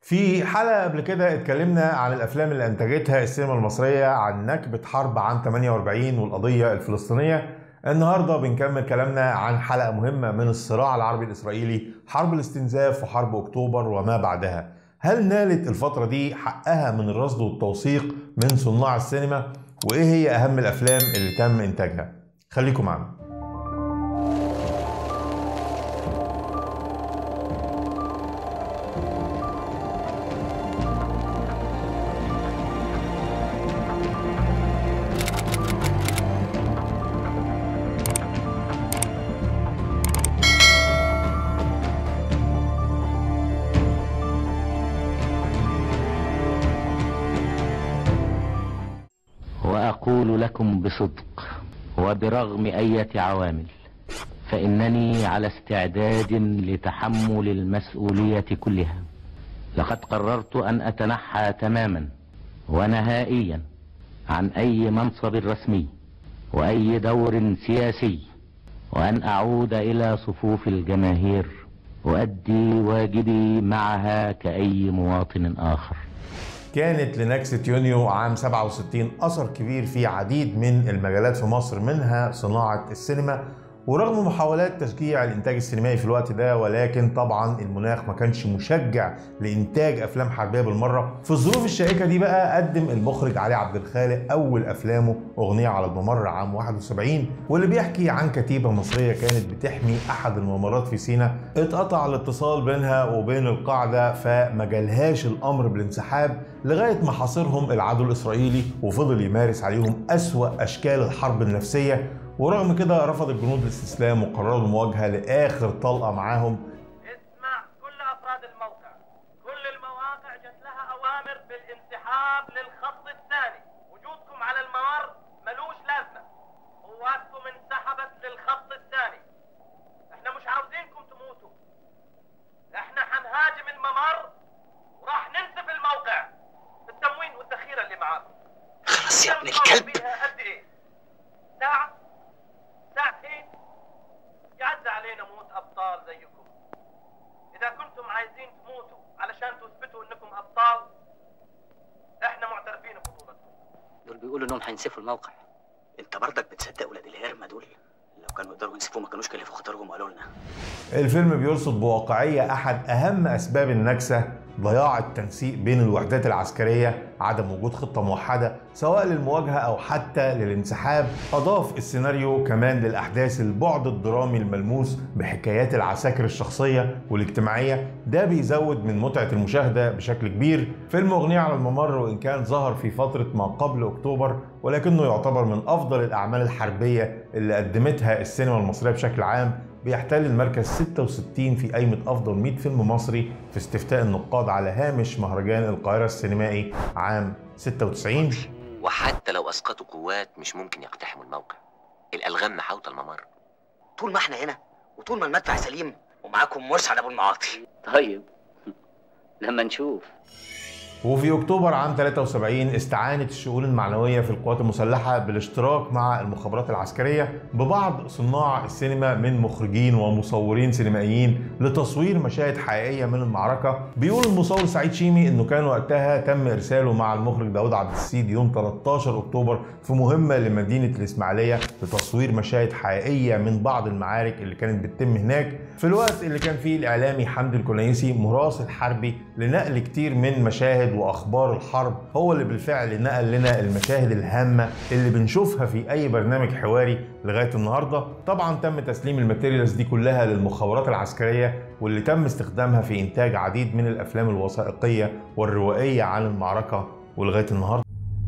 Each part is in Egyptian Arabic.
في حلقة قبل كده اتكلمنا عن الأفلام اللي أنتجتها السينما المصرية عن نكبة حرب عام 48 والقضية الفلسطينية النهاردة بنكمل كلامنا عن حلقة مهمة من الصراع العربي الإسرائيلي حرب الاستنزاف وحرب أكتوبر وما بعدها هل نالت الفترة دي حقها من الرصد والتوثيق من صناع السينما؟ وإيه هي أهم الأفلام اللي تم إنتاجها؟ خليكم معنا وأقول لكم بصدق وبرغم أية عوامل فإنني على استعداد لتحمل المسؤولية كلها لقد قررت أن أتنحى تماما ونهائيا عن أي منصب رسمي وأي دور سياسي وأن أعود إلى صفوف الجماهير وأدي واجبي معها كأي مواطن آخر كانت لنكسة يونيو عام 67 أثر كبير في عديد من المجالات في مصر منها صناعة السينما ورغم محاولات تشجيع الانتاج السينمائي في الوقت ده ولكن طبعا المناخ ما كانش مشجع لانتاج افلام حربيه بالمره في الظروف الشائكه دي بقى قدم المخرج علي عبد الخالق اول افلامه اغنيه على الممر عام 71 واللي بيحكي عن كتيبه مصريه كانت بتحمي احد الممرات في سيناء اتقطع الاتصال بينها وبين القاعده فما جالهاش الامر بالانسحاب لغايه ما حاصرهم العدو الاسرائيلي وفضل يمارس عليهم اسوا اشكال الحرب النفسيه ورغم كده رفض الجنود الاستسلام وقرروا المواجهه لاخر طلقه معاهم اسمع كل افراد الموقع كل المواقع جت لها اوامر بالانسحاب للخط الثاني وجودكم على الممر ملوش لازمه قواتكم انسحبت للخط الثاني احنا مش عاوزينكم تموتوا احنا هنهاجم الممر وراح ننسف الموقع التموين والذخيره اللي معاكم خلاص يا ابن تم الكلب بيها قد ايه ساعه ساعتين يعز علينا موت ابطال زيكم اذا كنتم عايزين تموتوا علشان تثبتوا انكم ابطال احنا معترفين ببطولتكم دول بيقولوا انهم هينسفوا الموقع انت برضك بتصدق ولاد الهرمه دول لو كانوا يقدروا ينسفوه ما كانوش كلفوا خاطرهم وقالوا لنا الفيلم بيرصد بواقعية أحد أهم أسباب النكسة ضياع التنسيق بين الوحدات العسكرية عدم وجود خطة موحدة سواء للمواجهة أو حتى للانسحاب أضاف السيناريو كمان للأحداث البعد الدرامي الملموس بحكايات العساكر الشخصية والاجتماعية ده بيزود من متعة المشاهدة بشكل كبير فيلم أغنية على الممر وإن كان ظهر في فترة ما قبل أكتوبر ولكنه يعتبر من أفضل الأعمال الحربية اللي قدمتها السينما المصرية بشكل عام بيحتل المركز 66 في قائمة أفضل 100 فيلم مصري في استفتاء النقاد على هامش مهرجان القاهرة السينمائي عام 96 وحتى لو اسقطوا قوات مش ممكن يقتحموا الموقع الالغام محاوطه الممر طول ما احنا هنا وطول ما المدفع سليم ومعاكم مسعد ابو المعاطي طيب لما نشوف وفي أكتوبر عام 73 استعانت الشؤون المعنوية في القوات المسلحة بالاشتراك مع المخابرات العسكرية ببعض صناع السينما من مخرجين ومصورين سينمائيين لتصوير مشاهد حقيقية من المعركة بيقول المصور سعيد شيمي انه كان وقتها تم ارساله مع المخرج داود عبد السيد يوم 13 اكتوبر في مهمة لمدينة الاسماعيلية لتصوير مشاهد حقيقية من بعض المعارك اللي كانت بتتم هناك في الوقت اللي كان فيه الاعلامي حمدي الكنيسي مراسل حربي لنقل كتير من مشاهد واخبار الحرب هو اللي بالفعل نقل لنا المشاهد الهامه اللي بنشوفها في اي برنامج حواري لغايه النهارده طبعا تم تسليم الماتيريالز دي كلها للمخابرات العسكريه واللي تم استخدامها في انتاج عديد من الافلام الوثائقيه والروائيه عن المعركه ولغايه النهارده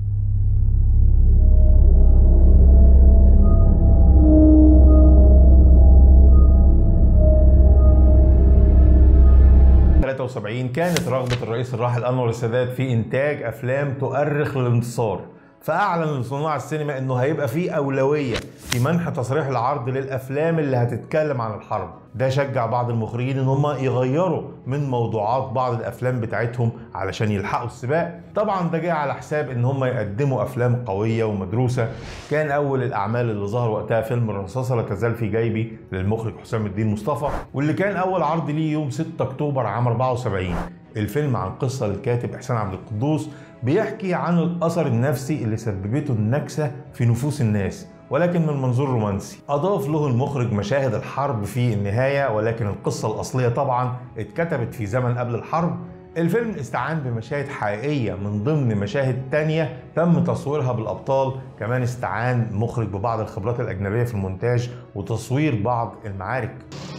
73 كانت رغبة الرئيس الراحل أنور السادات في إنتاج أفلام تؤرخ للانتصار فأعلن لصناع السينما إنه هيبقى في أولوية في منح تصريح العرض للأفلام اللي هتتكلم عن الحرب ده شجع بعض المخرجين ان هم يغيروا من موضوعات بعض الافلام بتاعتهم علشان يلحقوا السباق طبعا ده جه على حساب ان هم يقدموا افلام قويه ومدروسه كان اول الاعمال اللي ظهر وقتها فيلم الرصاصه لا تزال في جيبي للمخرج حسام الدين مصطفى واللي كان اول عرض ليه يوم 6 اكتوبر عام 74 الفيلم عن قصة للكاتب إحسان عبد القدوس بيحكي عن الأثر النفسي اللي سببته النكسة في نفوس الناس ولكن من منظور رومانسي أضاف له المخرج مشاهد الحرب في النهاية ولكن القصة الأصلية طبعا اتكتبت في زمن قبل الحرب الفيلم استعان بمشاهد حقيقية من ضمن مشاهد تانية تم تصويرها بالأبطال كمان استعان مخرج ببعض الخبرات الأجنبية في المونتاج وتصوير بعض المعارك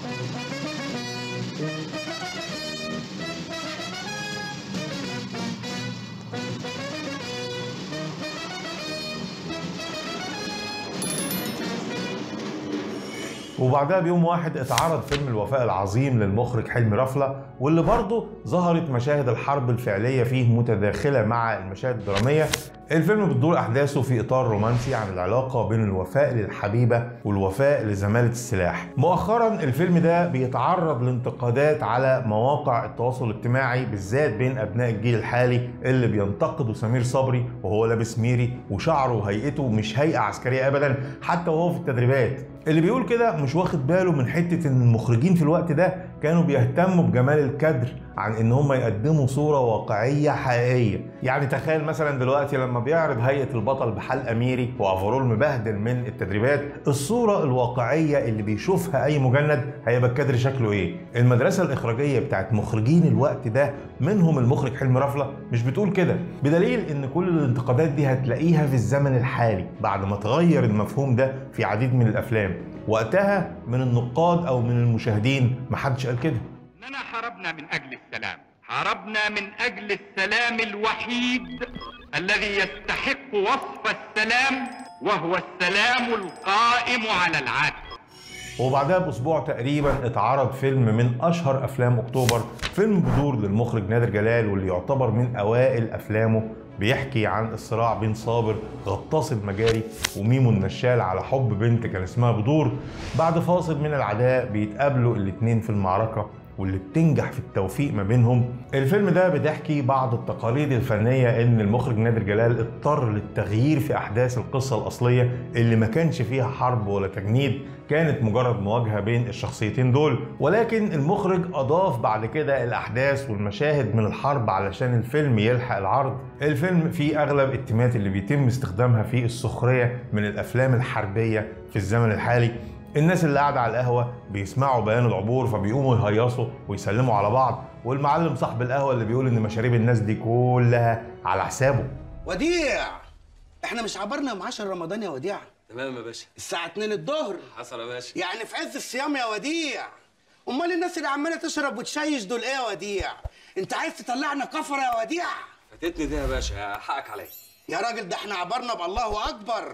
وبعدها بيوم واحد اتعرض فيلم الوفاء العظيم للمخرج حلمي رفلة واللي برضه ظهرت مشاهد الحرب الفعلية فيه متداخلة مع المشاهد الدرامية الفيلم بتدور أحداثه في إطار رومانسي عن العلاقة بين الوفاء للحبيبة والوفاء لزمالة السلاح مؤخرا الفيلم ده بيتعرض لانتقادات على مواقع التواصل الاجتماعي بالذات بين أبناء الجيل الحالي اللي بينتقدوا سمير صبري وهو لابس ميري وشعره وهيئته مش هيئة عسكرية أبدا حتى وهو في التدريبات اللي بيقول كده مش واخد باله من حته ان المخرجين في الوقت ده كانوا بيهتموا بجمال الكادر عن ان هم يقدموا صوره واقعيه حقيقيه يعني تخيل مثلا دلوقتي لما بيعرض هيئه البطل بحال اميري وافرول مبهدل من التدريبات الصوره الواقعيه اللي بيشوفها اي مجند هيبقى الكادر شكله ايه المدرسه الاخراجيه بتاعت مخرجين الوقت ده منهم المخرج حلمي رفله مش بتقول كده بدليل ان كل الانتقادات دي هتلاقيها في الزمن الحالي بعد ما تغير المفهوم ده في عديد من الافلام وقتها من النقاد او من المشاهدين محدش قال كده اننا حاربنا من اجل السلام حاربنا من اجل السلام الوحيد الذي يستحق وصف السلام وهو السلام القائم على العدل وبعدها باسبوع تقريبا اتعرض فيلم من اشهر افلام اكتوبر فيلم بدور للمخرج نادر جلال واللي يعتبر من اوائل افلامه بيحكي عن الصراع بين صابر غطاس المجاري وميمو النشال على حب بنت كان اسمها بدور بعد فاصل من العداء بيتقابلوا الاتنين في المعركة واللي بتنجح في التوفيق ما بينهم الفيلم ده بتحكي بعض التقاليد الفنية ان المخرج نادر جلال اضطر للتغيير في احداث القصة الاصلية اللي ما كانش فيها حرب ولا تجنيد كانت مجرد مواجهة بين الشخصيتين دول ولكن المخرج اضاف بعد كده الاحداث والمشاهد من الحرب علشان الفيلم يلحق العرض الفيلم فيه اغلب التيمات اللي بيتم استخدامها في السخرية من الافلام الحربية في الزمن الحالي الناس اللي قاعدة على القهوة بيسمعوا بيان العبور فبيقوموا يهيصوا ويسلموا على بعض والمعلم صاحب القهوة اللي بيقول إن مشاريب الناس دي كلها على حسابه وديع احنا مش عبرنا يوم 10 رمضان يا وديع تمام يا باشا الساعة 2 الظهر حصل يا باشا يعني في عز الصيام يا وديع امال الناس اللي عمالة تشرب وتشيش دول ايه يا وديع انت عايز تطلعنا كفرة يا وديع فاتتني دي يا باشا حقك عليا يا راجل ده احنا عبرنا بالله اكبر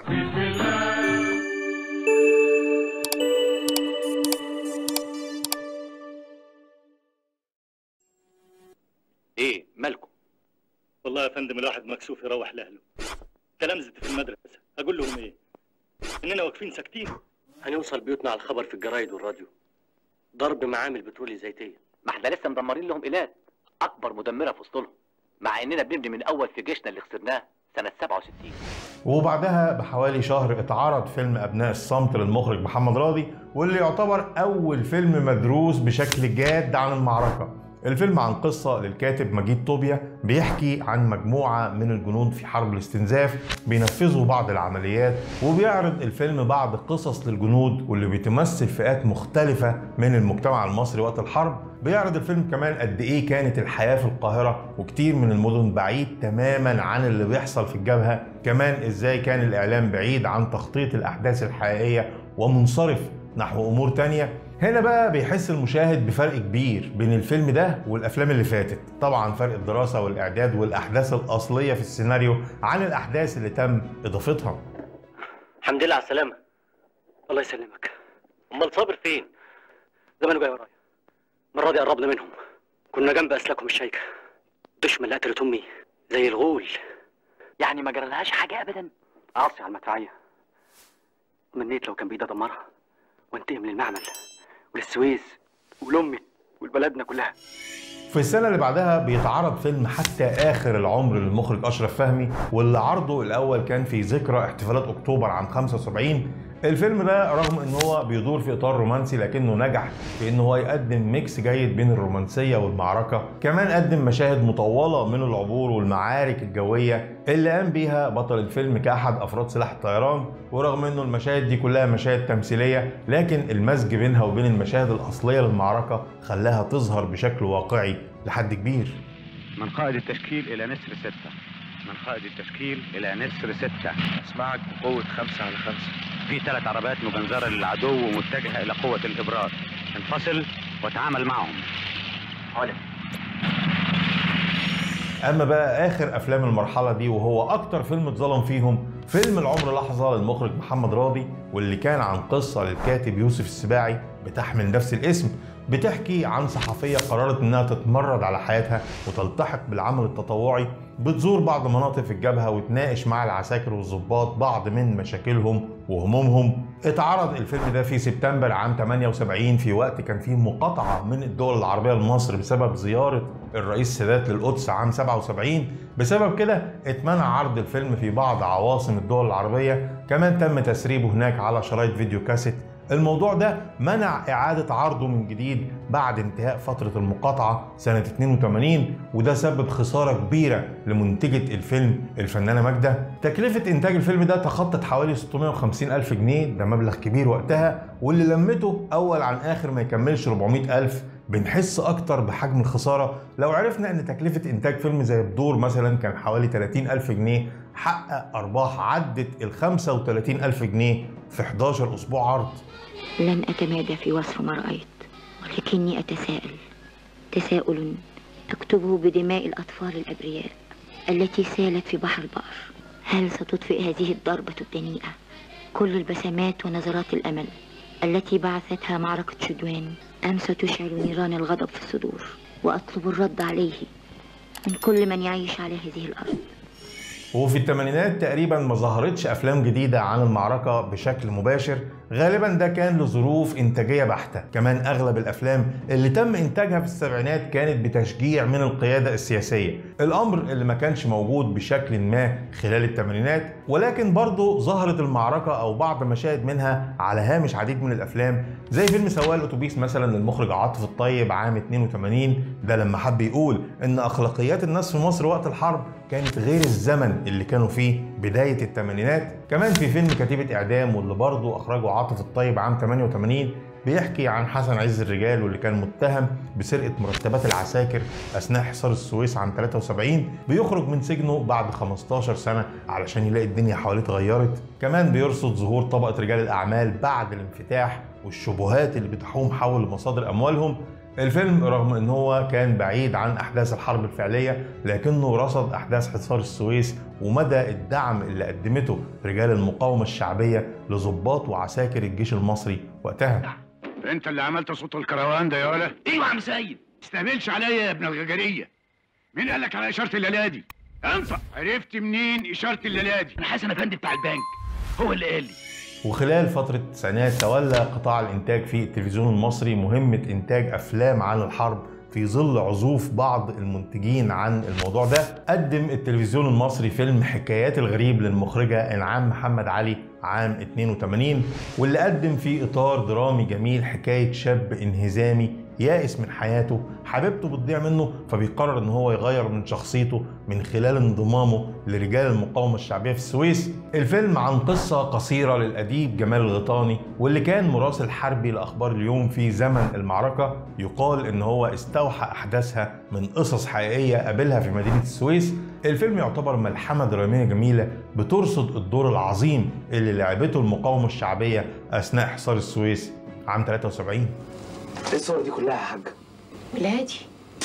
ايه مالكم والله يا فندم الواحد مكسوف يروح لاهله تلامذة في المدرسة اقول لهم ايه اننا واقفين ساكتين هنوصل بيوتنا على الخبر في الجرايد والراديو ضرب معامل بترولي زيتيه ما احنا لسه مدمرين لهم ايلات اكبر مدمره في وسطهم مع اننا بنبني من اول في جيشنا اللي خسرناه سنه 67 وبعدها بحوالي شهر اتعرض فيلم أبناء الصمت للمخرج محمد راضي واللي يعتبر أول فيلم مدروس بشكل جاد عن المعركة الفيلم عن قصة للكاتب مجيد طوبيا بيحكي عن مجموعة من الجنود في حرب الاستنزاف بينفذوا بعض العمليات وبيعرض الفيلم بعض قصص للجنود واللي بتمثل فئات مختلفة من المجتمع المصري وقت الحرب بيعرض الفيلم كمان قد ايه كانت الحياة في القاهرة وكتير من المدن بعيد تماما عن اللي بيحصل في الجبهة كمان ازاي كان الاعلام بعيد عن تخطيط الاحداث الحقيقية ومنصرف نحو امور تانية هنا بقى بيحس المشاهد بفرق كبير بين الفيلم ده والافلام اللي فاتت طبعا فرق الدراسة والاعداد والاحداث الاصلية في السيناريو عن الاحداث اللي تم اضافتها الحمد لله على السلامة الله يسلمك امال صابر فين زمانه جاي ورايا المرة دي قربنا منهم كنا جنب اسلاكهم الشايكة دشمن اللي قتلت امي زي الغول يعني ما جرالهاش حاجة ابدا اعصي على المدفعية منيت لو كان بايدي ادمرها وانتقم للمعمل وللسويس ولامي ولبلدنا كلها في السنة اللي بعدها بيتعرض فيلم حتى آخر العمر للمخرج أشرف فهمي واللي عرضه الأول كان في ذكرى احتفالات أكتوبر عام 75 الفيلم ده رغم ان هو بيدور في اطار رومانسي لكنه نجح في ان هو يقدم ميكس جيد بين الرومانسيه والمعركه كمان قدم مشاهد مطوله من العبور والمعارك الجويه اللي قام بيها بطل الفيلم كاحد افراد سلاح الطيران ورغم انه المشاهد دي كلها مشاهد تمثيليه لكن المزج بينها وبين المشاهد الاصليه للمعركه خلاها تظهر بشكل واقعي لحد كبير من قائد التشكيل إلى نسر ستة من قائد التشكيل إلى نسر ستة أسمعك بقوة خمسة على خمسة في ثلاث عربات مجنزرة للعدو ومتجهة إلى قوة الإبرار انفصل وتعامل معهم علم اما بقى اخر افلام المرحله دي وهو اكتر فيلم اتظلم فيهم فيلم العمر لحظه للمخرج محمد راضي واللي كان عن قصه للكاتب يوسف السباعي بتحمل نفس الاسم بتحكي عن صحفيه قررت انها تتمرد على حياتها وتلتحق بالعمل التطوعي بتزور بعض مناطق في الجبهه وتناقش مع العساكر والضباط بعض من مشاكلهم وهمومهم اتعرض الفيلم ده في سبتمبر عام 78 في وقت كان فيه مقاطعه من الدول العربيه لمصر بسبب زياره الرئيس السادات للقدس عام 77 بسبب كده اتمنع عرض الفيلم في بعض عواصم الدول العربيه كمان تم تسريبه هناك على شرايط فيديو كاسيت الموضوع ده منع إعادة عرضه من جديد بعد انتهاء فترة المقاطعة سنة 82 وده سبب خسارة كبيرة لمنتجة الفيلم الفنانة ماجدة تكلفة إنتاج الفيلم ده تخطت حوالي 650 ألف جنيه ده مبلغ كبير وقتها واللي لمته أول عن آخر ما يكملش 400 ألف بنحس أكتر بحجم الخسارة لو عرفنا إن تكلفة إنتاج فيلم زي بدور مثلا كان حوالي 30 ألف جنيه حقق أرباح عدت ال 35 ألف جنيه في 11 أسبوع عرض لن أتمادى في وصف ما رأيت ولكني أتساءل تساؤل أكتبه بدماء الأطفال الأبرياء التي سالت في بحر البقر هل ستطفئ هذه الضربة الدنيئة كل البسمات ونظرات الأمل التي بعثتها معركة شدوان أم ستشعل نيران الغضب في الصدور وأطلب الرد عليه من كل من يعيش على هذه الأرض وفي الثمانينات تقريبا ما ظهرتش افلام جديده عن المعركه بشكل مباشر غالبا ده كان لظروف انتاجيه بحته كمان اغلب الافلام اللي تم انتاجها في السبعينات كانت بتشجيع من القياده السياسيه الامر اللي ما كانش موجود بشكل ما خلال الثمانينات ولكن برضه ظهرت المعركه او بعض مشاهد منها على هامش عديد من الافلام زي فيلم سواق الاتوبيس مثلا للمخرج عاطف الطيب عام 82 ده لما حب يقول ان اخلاقيات الناس في مصر وقت الحرب كانت غير الزمن اللي كانوا فيه بداية الثمانينات كمان في فيلم كتيبة إعدام واللي برضه أخرجه عاطف الطيب عام 88 بيحكي عن حسن عز الرجال واللي كان متهم بسرقة مرتبات العساكر أثناء حصار السويس عام 73 بيخرج من سجنه بعد 15 سنة علشان يلاقي الدنيا حواليه اتغيرت كمان بيرصد ظهور طبقة رجال الأعمال بعد الانفتاح والشبهات اللي بتحوم حول مصادر أموالهم الفيلم رغم ان هو كان بعيد عن احداث الحرب الفعليه لكنه رصد احداث حصار السويس ومدى الدعم اللي قدمته رجال المقاومه الشعبيه لضباط وعساكر الجيش المصري وقتها انت اللي عملت صوت الكروان ده يا ولا ايوه يا عم سيد تستهبلش عليا يا ابن الغجريه مين قال لك على اشاره الليلادي انت عرفت منين اشاره الليلادي انا حسن افندي بتاع البنك هو اللي قال لي وخلال فترة التسعينات تولى قطاع الإنتاج في التلفزيون المصري مهمة إنتاج أفلام عن الحرب في ظل عزوف بعض المنتجين عن الموضوع ده قدم التلفزيون المصري فيلم حكايات الغريب للمخرجة إنعام محمد علي عام 82 واللي قدم في إطار درامي جميل حكاية شاب انهزامي يائس من حياته حبيبته بتضيع منه فبيقرر ان هو يغير من شخصيته من خلال انضمامه لرجال المقاومة الشعبية في السويس الفيلم عن قصة قصيرة للأديب جمال الغيطاني واللي كان مراسل حربي لأخبار اليوم في زمن المعركة يقال ان هو استوحى أحداثها من قصص حقيقية قابلها في مدينة السويس الفيلم يعتبر ملحمة درامية جميلة بترصد الدور العظيم اللي لعبته المقاومة الشعبية أثناء حصار السويس عام 73 ايه الصور دي كلها يا حاج؟ ولادي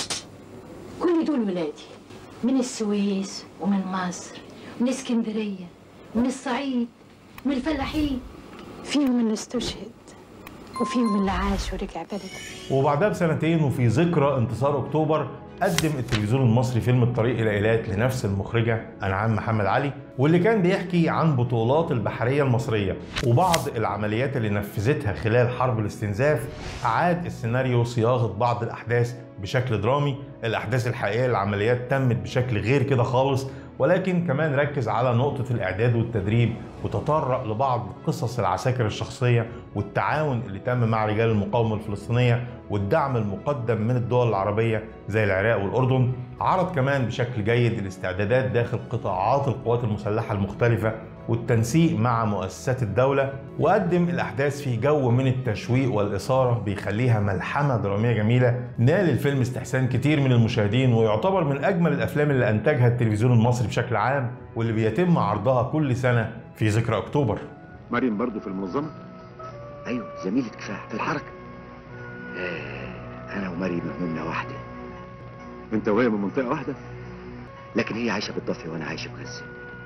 كل دول ولادي من السويس ومن مصر من اسكندرية من الصعيد من الفلاحين فيهم اللي استشهد وفيهم اللي عاش ورجع بلده وبعدها بسنتين وفي ذكرى انتصار اكتوبر قدم التلفزيون المصري فيلم الطريق الى ايلات لنفس المخرجه انعام محمد علي واللي كان بيحكي عن بطولات البحريه المصريه وبعض العمليات اللي نفذتها خلال حرب الاستنزاف اعاد السيناريو صياغه بعض الاحداث بشكل درامي الأحداث الحقيقية للعمليات تمت بشكل غير كده خالص ولكن كمان ركز على نقطة الإعداد والتدريب وتطرق لبعض قصص العساكر الشخصية والتعاون اللي تم مع رجال المقاومة الفلسطينية والدعم المقدم من الدول العربية زي العراق والأردن عرض كمان بشكل جيد الاستعدادات داخل قطاعات القوات المسلحة المختلفة والتنسيق مع مؤسسات الدولة وقدم الأحداث في جو من التشويق والإثارة بيخليها ملحمة درامية جميلة نال الفيلم استحسان كتير من المشاهدين ويعتبر من أجمل الأفلام اللي أنتجها التلفزيون المصري بشكل عام واللي بيتم عرضها كل سنة في ذكرى أكتوبر مريم برضو في المنظمة؟ ايوه زميلة كفاح في الحركة آه، انا ومريم همومنا واحدة انت وهي من منطقة واحدة؟ لكن هي عايشة بالضفة وانا عايشة في غزة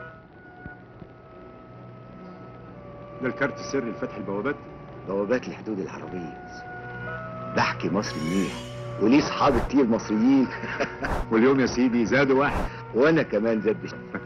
ده الكارت السري لفتح البوابات؟ بوابات الحدود العربية بحكي مصري منيح وليه صحاب كتير مصريين واليوم يا سيدي زادوا واحد وانا كمان زاد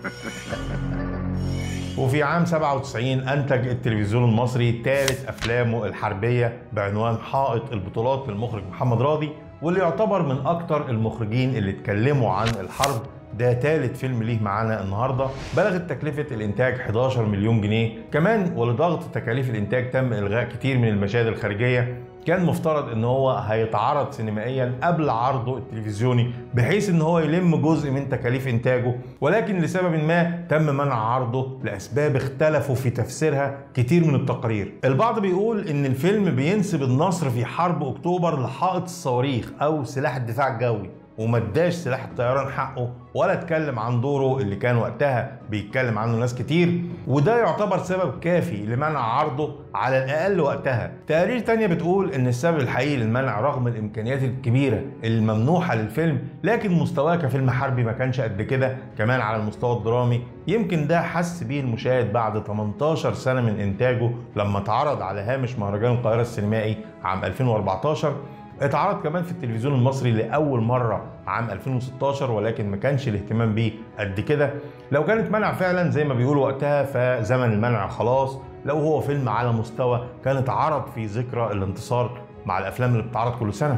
وفي عام 97 أنتج التلفزيون المصري ثالث أفلامه الحربية بعنوان حائط البطولات للمخرج محمد راضي واللي يعتبر من أكتر المخرجين اللي اتكلموا عن الحرب ده تالت فيلم ليه معانا النهارده بلغت تكلفه الانتاج 11 مليون جنيه كمان ولضغط تكاليف الانتاج تم الغاء كتير من المشاهد الخارجيه كان مفترض ان هو هيتعرض سينمائيا قبل عرضه التلفزيوني بحيث ان هو يلم جزء من تكاليف انتاجه ولكن لسبب ما تم منع عرضه لاسباب اختلفوا في تفسيرها كتير من التقارير البعض بيقول ان الفيلم بينسب النصر في حرب اكتوبر لحائط الصواريخ او سلاح الدفاع الجوي وما اداش سلاح الطيران حقه ولا اتكلم عن دوره اللي كان وقتها بيتكلم عنه ناس كتير وده يعتبر سبب كافي لمنع عرضه على الاقل وقتها تقارير تانية بتقول ان السبب الحقيقي للمنع رغم الامكانيات الكبيرة الممنوحة للفيلم لكن مستواه كفيلم حربي ما كانش قد كده كمان على المستوى الدرامي يمكن ده حس بيه المشاهد بعد 18 سنة من انتاجه لما اتعرض على هامش مهرجان القاهرة السينمائي عام 2014 اتعرض كمان في التلفزيون المصري لأول مرة عام 2016 ولكن ما كانش الاهتمام بيه قد كده لو كانت منع فعلا زي ما بيقولوا وقتها فزمن المنع خلاص لو هو فيلم على مستوى كان اتعرض في ذكرى الانتصار مع الأفلام اللي بتتعرض كل سنة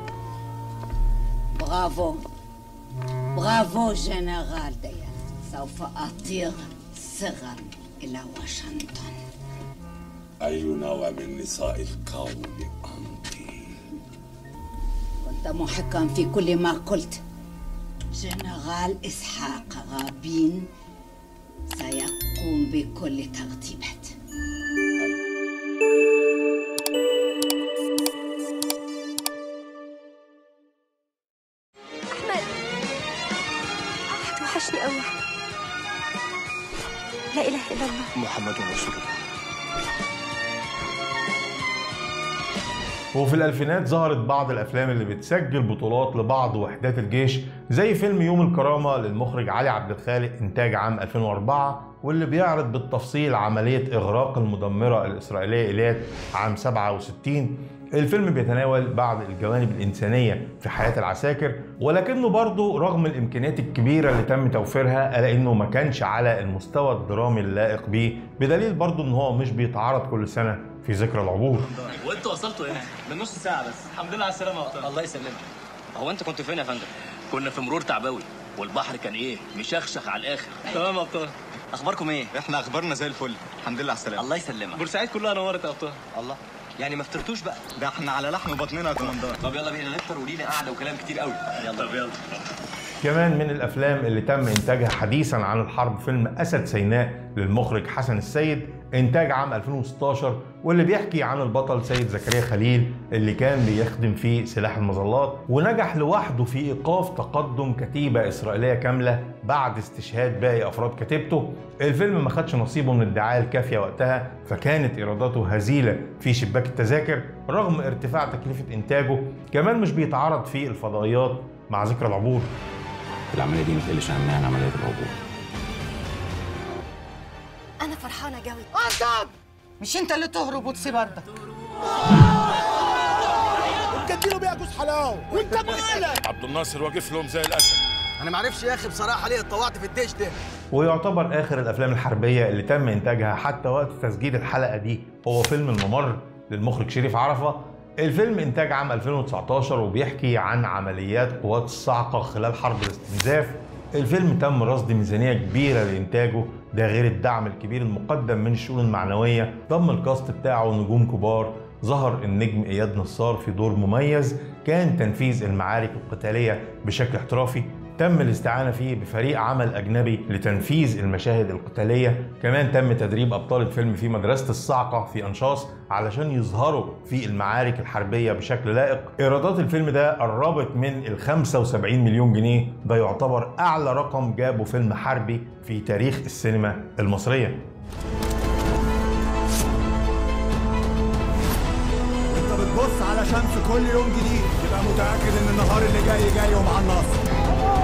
برافو برافو جنرال ديان سوف أطير سرا إلى واشنطن أي نوع من نساء القوم أنت؟ كنت محقا في كل ما قلت جنرال إسحاق رابين سيقوم بكل ترتيبات أحمد أحمد وحشني قوي لا إله إلا الله محمد رسول الله وفي الألفينات ظهرت بعض الأفلام اللي بتسجل بطولات لبعض وحدات الجيش زي فيلم يوم الكرامة للمخرج علي عبد الخالق إنتاج عام 2004 واللي بيعرض بالتفصيل عملية إغراق المدمرة الإسرائيلية إيلات عام 67 الفيلم بيتناول بعض الجوانب الإنسانية في حياة العساكر ولكنه برضه رغم الإمكانيات الكبيرة اللي تم توفيرها إلا إنه ما كانش على المستوى الدرامي اللائق بيه بدليل برضه إن هو مش بيتعرض كل سنة في ذكرى العبور وانتوا وصلتوا امتى؟ من نص ساعة بس الحمد لله على السلامة يا ابطال الله يسلمك هو انت كنت فين يا فندم؟ كنا في مرور تعبوي والبحر كان ايه؟ مشخشخ على الاخر تمام يا ابطال اخباركم ايه؟ احنا اخبارنا زي الفل الحمد لله على السلامه الله يسلمك بورسعيد كلها نورت يا ابطال الله يعني ما فطرتوش بقى ده احنا على لحم بطننا يا كوماندار طب يلا بينا نفطر ولينا قعده وكلام كتير قوي يلا طب يلا كمان من الافلام اللي تم انتاجها حديثا عن الحرب فيلم اسد سيناء للمخرج حسن السيد انتاج عام 2016 واللي بيحكي عن البطل سيد زكريا خليل اللي كان بيخدم في سلاح المظلات ونجح لوحده في ايقاف تقدم كتيبه اسرائيليه كامله بعد استشهاد باقي افراد كتيبته الفيلم ما خدش نصيبه من الدعايه الكافيه وقتها فكانت ايراداته هزيله في شباك التذاكر رغم ارتفاع تكلفه انتاجه كمان مش بيتعرض في الفضائيات مع ذكرى العبور العمليه دي ما تقلش عنها عن عمليه العبور أنا فرحانة قوي انت مش انت اللي تهرب وتصيب ارضك ومجدله بيها جوز حلاوه وانت مالك عبد الناصر واقف لهم زي الاسد انا معرفش يا اخي بصراحه ليه اتطوعت في الديش ده ويعتبر اخر الافلام الحربيه اللي تم انتاجها حتى وقت تسجيل الحلقه دي هو فيلم الممر للمخرج شريف عرفه الفيلم إنتاج عام 2019 وبيحكي عن عمليات قوات الصاعقة خلال حرب الاستنزاف الفيلم تم رصد ميزانية كبيرة لإنتاجه ده غير الدعم الكبير المقدم من الشؤون المعنوية ضم الكاست بتاعه نجوم كبار ظهر النجم إياد نصار في دور مميز كان تنفيذ المعارك القتالية بشكل احترافي تم الاستعانة فيه بفريق عمل أجنبي لتنفيذ المشاهد القتالية كمان تم تدريب أبطال الفيلم في مدرسة الصاعقة في أنشاص علشان يظهروا في المعارك الحربية بشكل لائق إيرادات الفيلم ده قربت من ال 75 مليون جنيه ده يعتبر أعلى رقم جابه فيلم حربي في تاريخ السينما المصرية انت بتبص على شمس كل يوم جديد تبقى متاكد ان النهار اللي جاي جاي ومع النصر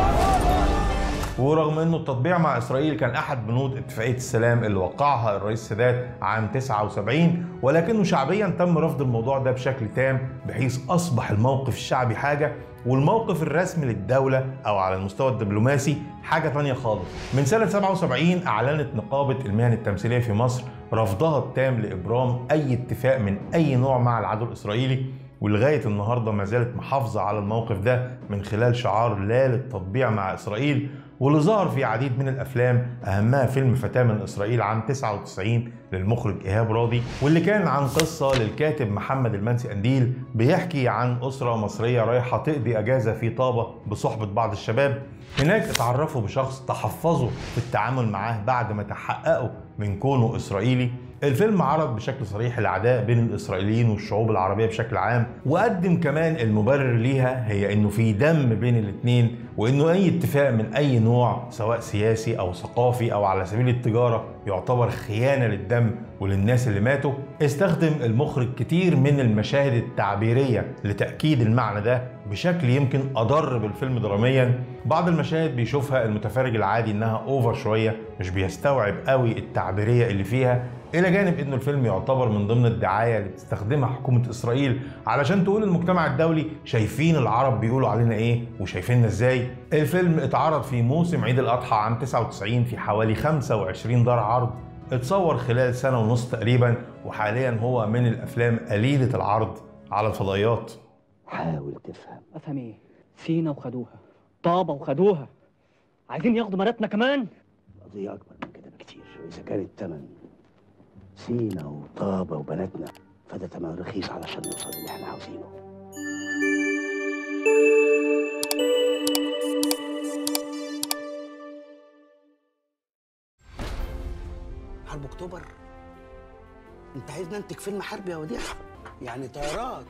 ورغم انه التطبيع مع اسرائيل كان احد بنود اتفاقيه السلام اللي وقعها الرئيس السادات عام 79 ولكنه شعبيا تم رفض الموضوع ده بشكل تام بحيث اصبح الموقف الشعبي حاجه والموقف الرسمي للدولة أو على المستوى الدبلوماسي حاجة تانية خالص من سنة 77 أعلنت نقابة المهن التمثيلية في مصر رفضها التام لإبرام أي اتفاق من أي نوع مع العدو الإسرائيلي ولغاية النهاردة ما زالت محافظة على الموقف ده من خلال شعار لا للتطبيع مع إسرائيل واللي ظهر في عديد من الافلام اهمها فيلم فتاه من اسرائيل عام 99 للمخرج ايهاب راضي واللي كان عن قصه للكاتب محمد المنسي قنديل بيحكي عن اسره مصريه رايحه تقضي اجازه في طابه بصحبه بعض الشباب هناك اتعرفوا بشخص تحفظوا في التعامل معاه بعد ما تحققوا من كونه اسرائيلي الفيلم عرض بشكل صريح العداء بين الاسرائيليين والشعوب العربيه بشكل عام وقدم كمان المبرر ليها هي انه في دم بين الاثنين وانه اي اتفاق من اي نوع سواء سياسي او ثقافي او على سبيل التجاره يعتبر خيانه للدم وللناس اللي ماتوا استخدم المخرج كتير من المشاهد التعبيريه لتاكيد المعنى ده بشكل يمكن اضر بالفيلم دراميا بعض المشاهد بيشوفها المتفرج العادي انها اوفر شويه مش بيستوعب قوي التعبيريه اللي فيها الى جانب انه الفيلم يعتبر من ضمن الدعايه اللي بتستخدمها حكومه اسرائيل علشان تقول للمجتمع الدولي شايفين العرب بيقولوا علينا ايه وشايفيننا ازاي الفيلم اتعرض في موسم عيد الاضحى عام 99 في حوالي 25 دار عرض اتصور خلال سنه ونص تقريبا وحاليا هو من الافلام قليله العرض على الفضائيات حاول تفهم افهم ايه سينا وخدوها طابة وخدوها عايزين ياخدوا مراتنا كمان القضية أكبر من كده بكتير وإذا كان التمن سينا وطابة وبناتنا فده تمن رخيص علشان نوصل اللي احنا عاوزينه حرب اكتوبر انت عايز ننتج فيلم حربي يا وديع يعني طيارات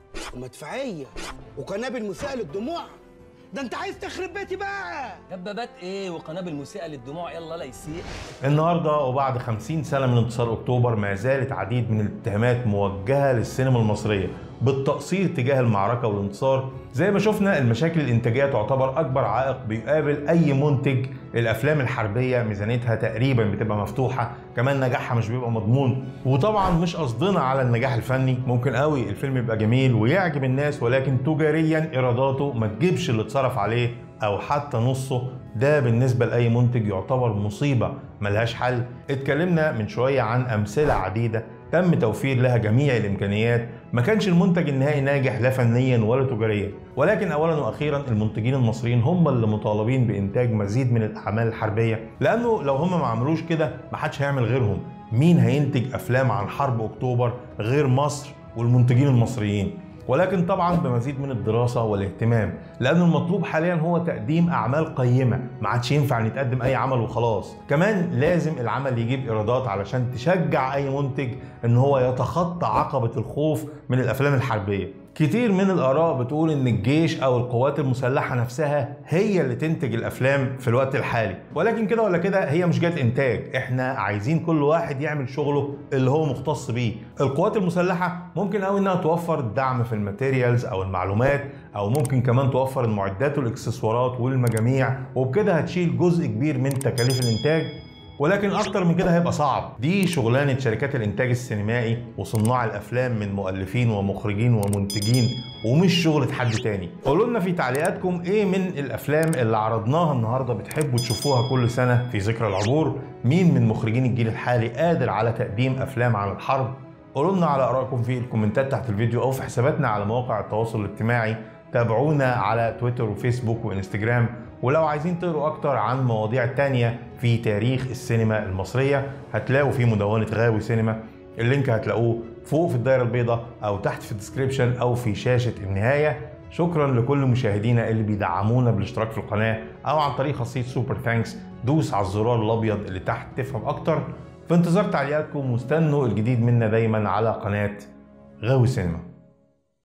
ومدفعيه وقنابل مسيئه للدموع ده انت عايز تخرب بيتي بقى دبابات ايه وقنابل مسيئه للدموع يلا لا يسيء النهارده وبعد 50 سنه من انتصار اكتوبر ما زالت عديد من الاتهامات موجهه للسينما المصريه بالتقصير تجاه المعركه والانتصار زي ما شفنا المشاكل الانتاجيه تعتبر اكبر عائق بيقابل اي منتج الافلام الحربيه ميزانيتها تقريبا بتبقى مفتوحه كمان نجاحها مش بيبقى مضمون وطبعا مش قصدنا على النجاح الفني ممكن قوي الفيلم يبقى جميل ويعجب الناس ولكن تجاريا ايراداته ما تجيبش اللي اتصرف عليه او حتى نصه ده بالنسبة لأي منتج يعتبر مصيبة ملهاش حل اتكلمنا من شوية عن أمثلة عديدة تم توفير لها جميع الإمكانيات ما كانش المنتج النهائي ناجح لا فنيا ولا تجاريا ولكن أولا وأخيرا المنتجين المصريين هم اللي مطالبين بإنتاج مزيد من الأعمال الحربية لأنه لو هم ما عملوش كده ما حدش هيعمل غيرهم مين هينتج أفلام عن حرب أكتوبر غير مصر والمنتجين المصريين ولكن طبعا بمزيد من الدراسه والاهتمام لان المطلوب حاليا هو تقديم اعمال قيمه ما عادش ينفع نتقدم اي عمل وخلاص كمان لازم العمل يجيب ايرادات علشان تشجع اي منتج ان هو يتخطى عقبه الخوف من الافلام الحربيه كتير من الآراء بتقول إن الجيش أو القوات المسلحة نفسها هي اللي تنتج الأفلام في الوقت الحالي، ولكن كده ولا كده هي مش جات إنتاج، إحنا عايزين كل واحد يعمل شغله اللي هو مختص بيه. القوات المسلحة ممكن أوي إنها توفر الدعم في الماتيريالز أو المعلومات أو ممكن كمان توفر المعدات والإكسسوارات والمجاميع وبكده هتشيل جزء كبير من تكاليف الإنتاج ولكن اكتر من كده هيبقى صعب دي شغلانه شركات الانتاج السينمائي وصناع الافلام من مؤلفين ومخرجين ومنتجين ومش شغله حد تاني قولوا لنا في تعليقاتكم ايه من الافلام اللي عرضناها النهارده بتحبوا تشوفوها كل سنه في ذكرى العبور مين من مخرجين الجيل الحالي قادر على تقديم افلام عن الحرب قولوا لنا على ارائكم في الكومنتات تحت الفيديو او في حساباتنا على مواقع التواصل الاجتماعي تابعونا على تويتر وفيسبوك وانستجرام ولو عايزين تقروا اكتر عن مواضيع تانية في تاريخ السينما المصرية هتلاقوا في مدونة غاوي سينما اللينك هتلاقوه فوق في الدايرة البيضاء او تحت في الديسكريبشن او في شاشة النهاية شكرا لكل مشاهدينا اللي بيدعمونا بالاشتراك في القناة او عن طريق خاصية سوبر ثانكس دوس على الزرار الابيض اللي تحت تفهم اكتر في انتظار تعليقاتكم واستنوا الجديد منا دايما على قناة غاوي سينما